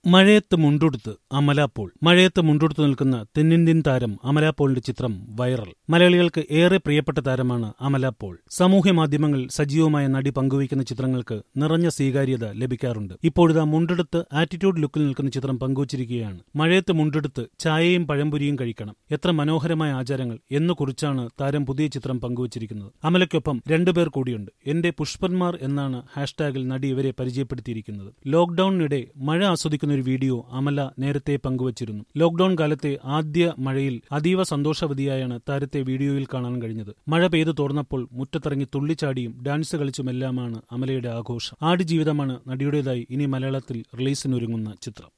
മഴയത്ത് മുണ്ടുടുത്ത് അമല പോൾ മഴയത്ത് മുണ്ടുടുത്ത് നിൽക്കുന്ന തെന്നിന്ത്യൻ താരം അമല പോളിന്റെ ചിത്രം വൈറൽ മലയാളികൾക്ക് ഏറെ പ്രിയപ്പെട്ട താരമാണ് അമല പോൾ സാമൂഹ്യ മാധ്യമങ്ങളിൽ സജീവമായ നടി പങ്കുവയ്ക്കുന്ന ചിത്രങ്ങൾക്ക് നിറഞ്ഞ സ്വീകാര്യത ലഭിക്കാറുണ്ട് ഇപ്പോഴിതാ മുണ്ടെടുത്ത് ആറ്റിറ്റ്യൂഡ് ലുക്കിൽ നിൽക്കുന്ന ചിത്രം പങ്കുവച്ചിരിക്കുകയാണ് മഴയത്ത് മുണ്ടെടുത്ത് ചായയും പഴംപൊരിയും കഴിക്കണം എത്ര മനോഹരമായ ആചാരങ്ങൾ എന്നു കുറിച്ചാണ് താരം പുതിയ ചിത്രം പങ്കുവച്ചിരിക്കുന്നത് അമലയ്ക്കൊപ്പം രണ്ടുപേർ കൂടിയുണ്ട് എന്റെ പുഷ്പന്മാർ എന്നാണ് ഹാഷ്ടാഗിൽ നടി ഇവരെ പരിചയപ്പെടുത്തിയിരിക്കുന്നത് ലോക്ഡൌണിനിടെ മഴ ആസ്വദിക്കുന്ന ഒരു വീഡിയോ അമല നേരത്തെ പങ്കുവച്ചിരുന്നു ലോക്ഡൌൺ കാലത്തെ ആദ്യ മഴയിൽ അതീവ സന്തോഷവതിയായാണ് താരത്തെ വീഡിയോയിൽ കാണാൻ കഴിഞ്ഞത് മഴ പെയ്തു തോർന്നപ്പോൾ മുറ്റത്തിറങ്ങി തുള്ളിച്ചാടിയും ഡാൻസ് കളിച്ചുമെല്ലാമാണ് അമലയുടെ ആഘോഷം ആടുജീവിതമാണ് നടിയുടേതായി ഇനി മലയാളത്തിൽ റിലീസിനൊരുങ്ങുന്ന ചിത്രം